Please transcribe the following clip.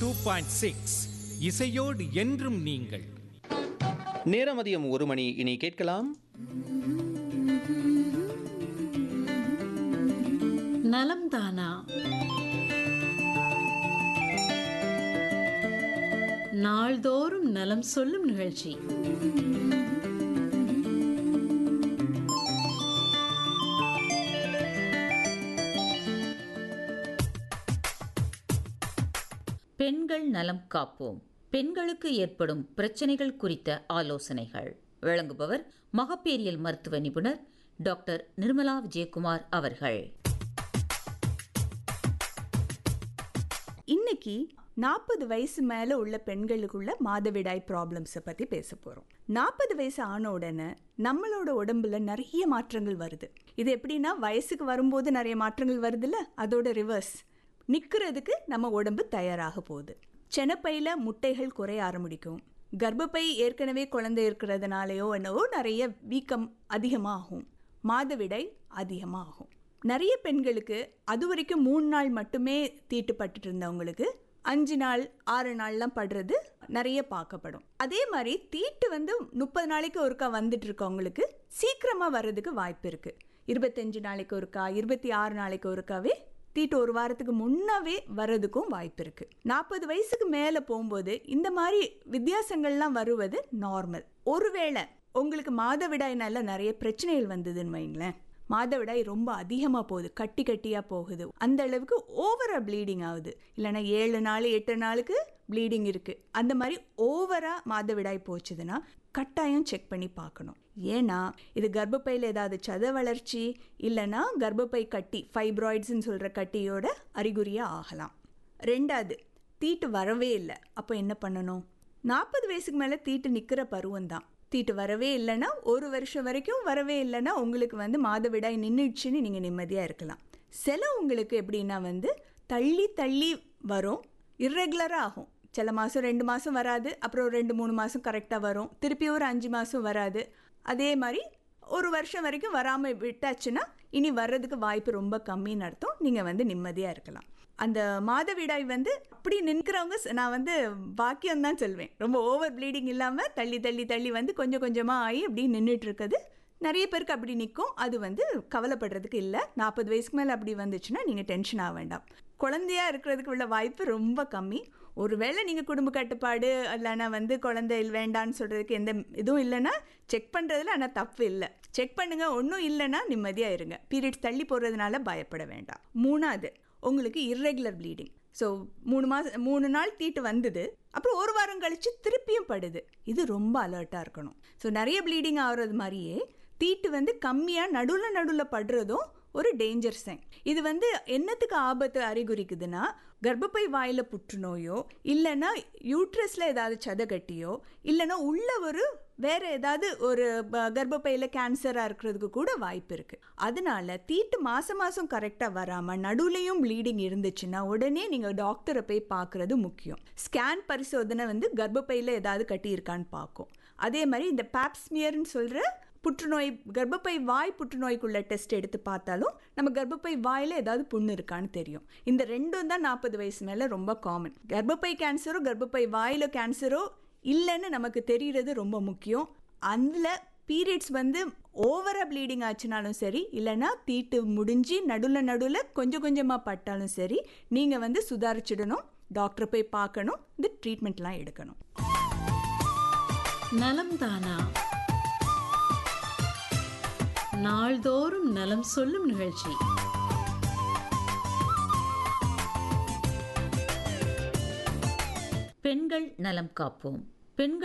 two point six இசையோடு என்றும் நீங்கள் நேரம் மதியம் ஒரு மணி இனி கேட்கலாம் நலம் தானா நாள்தோறும் நலம் சொல்லும் நிகழ்ச்சி பெண்கள் நலம் காப்போம் பெண்களுக்கு ஏற்படும் பிரச்சனைகள் குறித்த ஆலோசனைகள் வழங்குபவர் மகப்பேரியல் மருத்துவ நிபுணர் டாக்டர் நிர்மலா விஜயகுமார் அவர்கள் இன்னைக்கு நாற்பது வயசு மேல உள்ள பெண்களுக்குள்ள மாதவிடாய் ப்ராப்ளம்ஸை பத்தி பேச போறோம் நாற்பது வயசு ஆன உடனே நம்மளோட உடம்புல நிறைய மாற்றங்கள் வருது இது எப்படின்னா வயசுக்கு வரும்போது நிறைய மாற்றங்கள் வருதுல்ல அதோட ரிவர்ஸ் நிக்கிறதுக்கு நம்ம உடம்பு தயாராக போகுது செனப்பையில முட்டைகள் குறைய ஆரம்பிக்கும் கர்ப்பப்பை ஏற்கனவே குழந்தை இருக்கிறதுனாலயோ என்னவோ நிறைய வீக்கம் அதிகமாகும் மாதவிடாய் அதிகமாகும் நிறைய பெண்களுக்கு அது வரைக்கும் மூணு நாள் மட்டுமே தீட்டுப்பட்டுட்டு இருந்தவங்களுக்கு அஞ்சு நாள் ஆறு நாள்லாம் படுறது நிறைய பார்க்கப்படும் அதே மாதிரி தீட்டு வந்து முப்பது நாளைக்கு ஒருக்கா வந்துட்டு இருக்கவங்களுக்கு சீக்கிரமா வர்றதுக்கு வாய்ப்பு இருக்கு இருபத்தஞ்சு நாளைக்கு ஒருக்கா இருபத்தி ஆறு நாளைக்கு ஒருக்காவே தீட்டு ஒரு வாரத்துக்கு முன்னாவே வர்றதுக்கும் வாய்ப்பு இருக்கு நாற்பது வயசுக்கு மேல போகும்போது இந்த மாதிரி வித்தியாசங்கள்லாம் வருவது நார்மல் ஒருவேளை உங்களுக்கு மாதவிடாயினால நிறைய பிரச்சனைகள் வந்ததுன்னு வைங்களேன் மாதவிடாய் ரொம்ப அதிகமாக போகுது கட்டி கட்டியாக போகுது அந்த அளவுக்கு ஓவரா ப்ளீடிங் ஆகுது இல்லைன்னா ஏழு நாள் எட்டு நாளுக்கு ப்ளீடிங் இருக்குது அந்த மாதிரி ஓவராக மாதவிடாய் போச்சுதுன்னா கட்டாயம் செக் பண்ணி பார்க்கணும் ஏன்னா இது கர்ப்பப்பையில் ஏதாவது சத வளர்ச்சி இல்லைன்னா கர்ப்பப்பை கட்டி ஃபைப்ராய்ட்ஸ்ன்னு சொல்கிற கட்டியோட அறிகுறியாக ஆகலாம் ரெண்டாவது தீட்டு வரவே இல்லை அப்போ என்ன பண்ணணும் நாற்பது வயசுக்கு மேலே தீட்டு நிற்கிற பருவம் தான் தீட்டு வரவே இல்லைன்னா ஒரு வருஷம் வரைக்கும் வரவே இல்லைன்னா உங்களுக்கு வந்து மாதவிடாய் நின்றுச்சுன்னு நீங்கள் நிம்மதியாக இருக்கலாம் சில உங்களுக்கு எப்படின்னா வந்து தள்ளி தள்ளி வரும் இர்ரெகுலராக ஆகும் சில மாதம் ரெண்டு மாதம் வராது அப்புறம் ரெண்டு மூணு மாதம் கரெக்டாக வரும் திருப்பி ஒரு அஞ்சு மாதம் வராது அதே மாதிரி ஒரு வருஷம் வரைக்கும் வராமல் விட்டாச்சுன்னா இனி வர்றதுக்கு வாய்ப்பு ரொம்ப கம்மின்னு அர்த்தம் நீங்கள் வந்து நிம்மதியாக இருக்கலாம் அந்த மாதவிடாய் வந்து அப்படி நிற்கிறவங்க நான் வந்து பாக்கியம் தான் சொல்வேன் ரொம்ப ஓவர் ப்ளீடிங் இல்லாமல் தள்ளி தள்ளி தள்ளி வந்து கொஞ்சம் கொஞ்சமாக ஆகி அப்படி நின்றுட்டு இருக்குது நிறைய பேருக்கு அப்படி நிற்கும் அது வந்து கவலைப்படுறதுக்கு இல்லை நாற்பது வயசுக்கு மேலே அப்படி வந்துச்சுன்னா நீங்கள் டென்ஷன் ஆக வேண்டாம் குழந்தையா இருக்கிறதுக்கு உள்ள வாய்ப்பு ரொம்ப கம்மி ஒருவேளை நீங்கள் குடும்ப கட்டுப்பாடு இல்லைன்னா வந்து குழந்தை வேண்டான்னு சொல்கிறதுக்கு எந்த இதுவும் இல்லைன்னா செக் பண்ணுறதுல ஆனால் தப்பு இல்லை செக் பண்ணுங்க ஒன்றும் இல்லைன்னா நிம்மதியாக இருங்க பீரியட்ஸ் தள்ளி போடுறதுனால பயப்பட வேண்டாம் மூணாவது உங்களுக்கு இர்ரெகுலர் ப்ளீடிங் ஸோ மூணு மாதம் மூணு நாள் தீட்டு வந்தது அப்புறம் ஒரு வாரம் கழித்து திருப்பியும் படுது இது ரொம்ப அலர்ட்டாக இருக்கணும் ஸோ நிறைய ப்ளீடிங் ஆகிறது மாதிரியே தீட்டு வந்து கம்மியாக நடுவில் நடுவில் படுறதும் ஒரு டேஞ்சர் சைன் இது வந்து என்னத்துக்கு ஆபத்து அறிகுறிக்குதுன்னா கர்ப்பப்பை வாயில புற்றுநோயோ இல்லைன்னா யூட்ரஸ்ல ஏதாவது சதகட்டியோ இல்லைன்னா உள்ள ஒரு வேற ஏதாவது ஒரு கர்ப்பப்பையில கேன்சரா இருக்கிறதுக்கு கூட வாய்ப்பு இருக்கு அதனால தீட்டு மாசம் மாசம் கரெக்டா வராம நடுவுலையும் ப்ளீடிங் இருந்துச்சுன்னா உடனே நீங்க டாக்டரை போய் பார்க்கறது முக்கியம் ஸ்கேன் பரிசோதனை வந்து கர்ப்பப்பையில ஏதாவது கட்டி இருக்கான்னு பார்க்கும் அதே மாதிரி இந்த பேப்ஸ்மியர்னு சொல்ற புற்றுநோய் கர்ப்பப்பை வாய் புற்றுநோய்க்குள்ள டெஸ்ட் எடுத்து பார்த்தாலும் நம்ம கர்ப்பப்பை வாயில் ஏதாவது புண்ணு இருக்கான்னு தெரியும் இந்த ரெண்டும் தான் நாற்பது வயசு மேலே ரொம்ப காமன் கர்ப்பப்பை கேன்சரோ கர்ப்பப்பை வாயில கேன்சரோ இல்லைன்னு நமக்கு தெரிகிறது ரொம்ப முக்கியம் அதில் பீரியட்ஸ் வந்து ஓவராக ப்ளீடிங் ஆச்சுனாலும் சரி இல்லைன்னா தீட்டு முடிஞ்சு நடுவில் நடுவில் கொஞ்சம் கொஞ்சமாக பட்டாலும் சரி நீங்கள் வந்து சுதாரிச்சிடணும் டாக்டரை போய் பார்க்கணும் இந்த ட்ரீட்மெண்ட்லாம் எடுக்கணும் நலம் தானா நாள்தோறும் நலம் சொல்லும் நிகழ்ச்சி பெண்கள் நலம் காப்போம் பெண்கள்